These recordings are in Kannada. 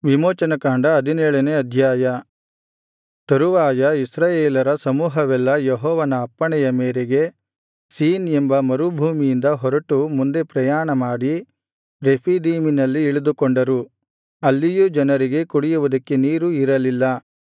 ವಿಮೋಚನಕಾಂಡ ಹದಿನೇಳನೇ ಅಧ್ಯಾಯ ತರುವಾಯ ಇಸ್ರಾಯೇಲರ ಸಮೂಹವೆಲ್ಲಾ ಯೆಹೋವನ ಅಪ್ಪಣೆಯ ಮೇರೆಗೆ ಸೀನ್ ಎಂಬ ಮರುಭೂಮಿಯಿಂದ ಹೊರಟು ಮುಂದೆ ಪ್ರಯಾಣಮಾಡಿ ರೆಫೀದೀಮಿನಲ್ಲಿ ಇಳಿದುಕೊಂಡರು ಅಲ್ಲಿಯೂ ಜನರಿಗೆ ಕುಡಿಯುವುದಕ್ಕೆ ನೀರು ಇರಲಿಲ್ಲ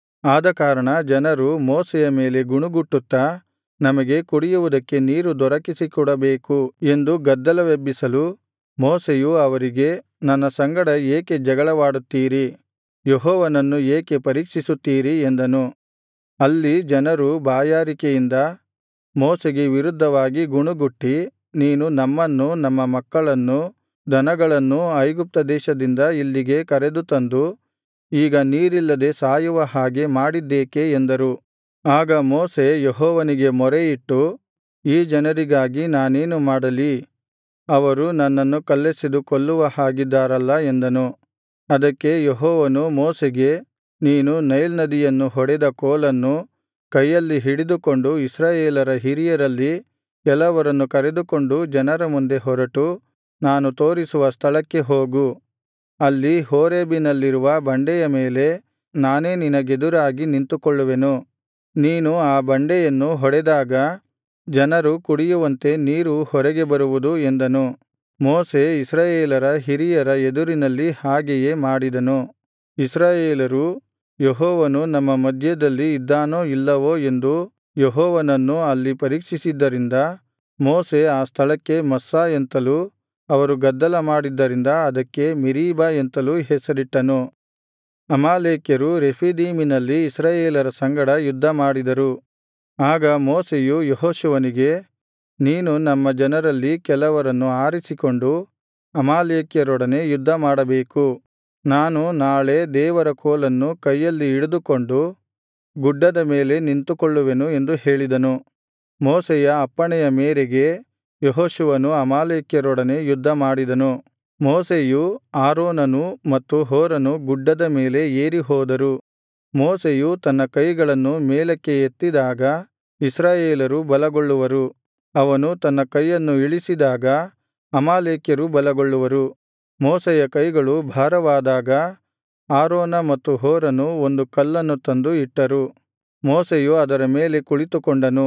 ಆದಕಾರಣ ಜನರು ಮೋಶೆಯ ಮೇಲೆ ಗುಣುಗುಟ್ಟುತ್ತಾ ನಮಗೆ ಕುಡಿಯುವುದಕ್ಕೆ ನೀರು ದೊರಕಿಸಿಕೊಡಬೇಕು ಎಂದು ಗದ್ದಲವೆಬ್ಬಿಸಲು ಮೋಶೆಯು ಅವರಿಗೆ ನನ್ನ ಸಂಗಡ ಏಕೆ ಜಗಳವಾಡುತ್ತೀರಿ ಯೆಹೋವನನ್ನು ಏಕೆ ಪರೀಕ್ಷಿಸುತ್ತೀರಿ ಎಂದನು ಅಲ್ಲಿ ಜನರು ಬಾಯಾರಿಕೆಯಿಂದ ಮೋಶೆಗೆ ವಿರುದ್ಧವಾಗಿ ಗುಣುಗುಟ್ಟಿ ನೀನು ನಮ್ಮನ್ನೂ ನಮ್ಮ ಮಕ್ಕಳನ್ನೂ ದನಗಳನ್ನೂ ಐಗುಪ್ತ ದೇಶದಿಂದ ಇಲ್ಲಿಗೆ ಕರೆದುತಂದು ಈಗ ನೀರಿಲ್ಲದೆ ಸಾಯುವ ಹಾಗೆ ಮಾಡಿದ್ದೇಕೆ ಎಂದರು ಆಗ ಮೋಶೆ ಯೆಹೋವನಿಗೆ ಮೊರೆಯಿಟ್ಟು ಈ ಜನರಿಗಾಗಿ ನಾನೇನು ಮಾಡಲಿ ಅವರು ನನ್ನನ್ನು ಕಲ್ಲೆಸೆದು ಕೊಲ್ಲುವ ಹಾಗಿದ್ದಾರಲ್ಲಾ ಎಂದನು ಅದಕ್ಕೆ ಯೆಹೋವನು ಮೋಶೆಗೆ ನೀನು ನೈಲ್ ನದಿಯನ್ನು ಹೊಡೆದ ಕೋಲನ್ನು ಕೈಯಲ್ಲಿ ಹಿಡಿದುಕೊಂಡು ಇಸ್ರಾಯೇಲರ ಹಿರಿಯರಲ್ಲಿ ಕೆಲವರನ್ನು ಕರೆದುಕೊಂಡು ಜನರ ಮುಂದೆ ಹೊರಟು ನಾನು ತೋರಿಸುವ ಸ್ಥಳಕ್ಕೆ ಹೋಗು ಅಲ್ಲಿ ಹೋರೇಬಿನಲ್ಲಿರುವ ಬಂಡೆಯ ಮೇಲೆ ನಾನೇ ನಿನಗೆದುರಾಗಿ ನಿಂತುಕೊಳ್ಳುವೆನು ನೀನು ಆ ಬಂಡೆಯನ್ನು ಹೊಡೆದಾಗ ಜನರು ಕುಡಿಯುವಂತೆ ನೀರು ಹೊರಗೆ ಬರುವುದು ಎಂದನು ಮೋಶೆ ಇಸ್ರಾಯೇಲರ ಹಿರಿಯರ ಎದುರಿನಲ್ಲಿ ಹಾಗೆಯೇ ಮಾಡಿದನು ಇಸ್ರಾಯೇಲರು ಯೆಹೋವನು ನಮ್ಮ ಮಧ್ಯದಲ್ಲಿ ಇದ್ದಾನೋ ಇಲ್ಲವೋ ಎಂದು ಯೆಹೋವನನ್ನು ಅಲ್ಲಿ ಪರೀಕ್ಷಿಸಿದ್ದರಿಂದ ಮೋಶೆ ಆ ಸ್ಥಳಕ್ಕೆ ಮಸ್ಸಾ ಎಂತಲೂ ಅವರು ಗದ್ದಲ ಮಾಡಿದ್ದರಿಂದ ಅದಕ್ಕೆ ಮೆರೀಬಾ ಎಂತಲೂ ಹೆಸರಿಟ್ಟನು ಅಮಾಲೇಕ್ಯರು ರೆಫೀದೀಮಿನಲ್ಲಿ ಇಸ್ರಾಯೇಲರ ಸಂಗಡ ಯುದ್ಧಮಾಡಿದರು ಆಗ ಮೋಶೆಯು ಯೆಹೋಶುವನಿಗೆ ನೀನು ನಮ್ಮ ಜನರಲ್ಲಿ ಕೆಲವರನ್ನು ಆರಿಸಿಕೊಂಡು ಅಮಾಲೇಕ್ಯರೊಡನೆ ಯುದ್ಧಮಾಡಬೇಕು ನಾನು ನಾಳೆ ದೇವರ ಕೋಲನ್ನು ಕೈಯಲ್ಲಿ ಹಿಡಿದುಕೊಂಡು ಗುಡ್ಡದ ಮೇಲೆ ನಿಂತುಕೊಳ್ಳುವೆನು ಎಂದು ಹೇಳಿದನು ಮೋಶೆಯ ಅಪ್ಪಣೆಯ ಮೇರೆಗೆ ಯೆಹೋಶುವನು ಅಮಾಲೇಕ್ಯರೊಡನೆ ಯುದ್ಧಮಾಡಿದನು ಮೋಶೆಯೂ ಆರೋನನೂ ಮತ್ತು ಹೂರನು ಗುಡ್ಡದ ಮೇಲೆ ಏರಿ ಹೋದರು ಮೋಶೆಯು ತನ್ನ ಕೈಗಳನ್ನು ಮೇಲಕ್ಕೆ ಎತ್ತಿದಾಗ ಇಸ್ರಾಯೇಲರು ಬಲಗೊಳ್ಳುವರು ಅವನು ತನ್ನ ಕೈಯನ್ನು ಇಳಿಸಿದಾಗ ಅಮಾಲೇಕ್ಯರು ಬಲಗೊಳ್ಳುವರು ಮೋಶೆಯ ಕೈಗಳು ಭಾರವಾದಾಗ ಆರೋನ ಮತ್ತು ಹೂರನು ಒಂದು ಕಲ್ಲನ್ನು ತಂದು ಇಟ್ಟರು ಮೋಶೆಯು ಅದರ ಮೇಲೆ ಕುಳಿತುಕೊಂಡನು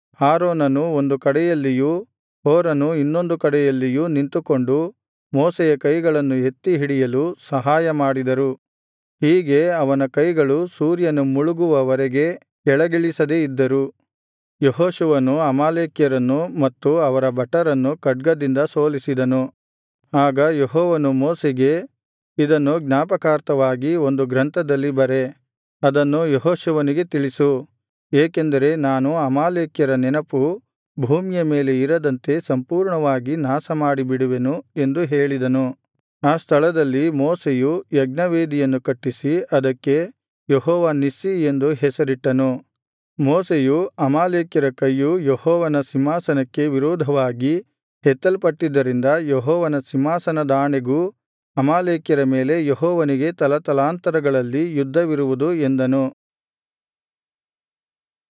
ಆರೋನನು ಒಂದು ಕಡೆಯಲ್ಲಿಯೂ ಹೂರನು ಇನ್ನೊಂದು ಕಡೆಯಲ್ಲಿಯೂ ನಿಂತುಕೊಂಡು ಮೋಶೆಯ ಕೈಗಳನ್ನು ಎತ್ತಿ ಹಿಡಿಯಲು ಸಹಾಯಮಾಡಿದರು ಹೀಗೆ ಅವನ ಕೈಗಳು ಸೂರ್ಯನು ಮುಳುಗುವವರೆಗೆ ಕೆಳಗಿಳಿಸದೇ ಇದ್ದರು ಯೆಹೋಶುವನು ಅಮಾಲೇಕ್ಯರನ್ನು ಮತ್ತು ಅವರ ಭಟರನ್ನು ಖಡ್ಗದಿಂದ ಸೋಲಿಸಿದನು ಆಗ ಯೆಹೋವನು ಮೋಶೆಗೆ ಇದನ್ನು ಜ್ಞಾಪಕಾರ್ಥವಾಗಿ ಒಂದು ಗ್ರಂಥದಲ್ಲಿ ಬರೆ ಅದನ್ನು ಯೆಹೋಶುವನಿಗೆ ತಿಳಿಸು ಏಕೆಂದರೆ ನಾನು ಅಮಾಲೇಕ್ಯರ ನೆನಪು ಭೂಮಿಯ ಮೇಲೆ ಇರದಂತೆ ಸಂಪೂರ್ಣವಾಗಿ ನಾಶಮಾಡಿಬಿಡುವೆನು ಎಂದು ಹೇಳಿದನು ಆ ಸ್ಥಳದಲ್ಲಿ ಮೋಶೆಯು ಯಜ್ಞವೇದಿಯನ್ನು ಕಟ್ಟಿಸಿ ಅದಕ್ಕೆ ಯೆಹೋವ ನಿಸ್ಸಿ ಎಂದು ಹೆಸರಿಟ್ಟನು ಮೋಶೆಯು ಅಮಾಲೇಕ್ಯರ ಕೈಯು ಯೆಹೋವನ ಸಿಂಹಾಸನಕ್ಕೆ ವಿರೋಧವಾಗಿ ಎತ್ತಲ್ಪಟ್ಟಿದ್ದರಿಂದ ಯೆಹೋವನ ಸಿಂಹಾಸನದಾಣೆಗೂ ಅಮಾಲೇಕ್ಯರ ಮೇಲೆ ಯೆಹೋವನಿಗೆ ತಲತಲಾಂತರಗಳಲ್ಲಿ ಯುದ್ಧವಿರುವುದು ಎಂದನು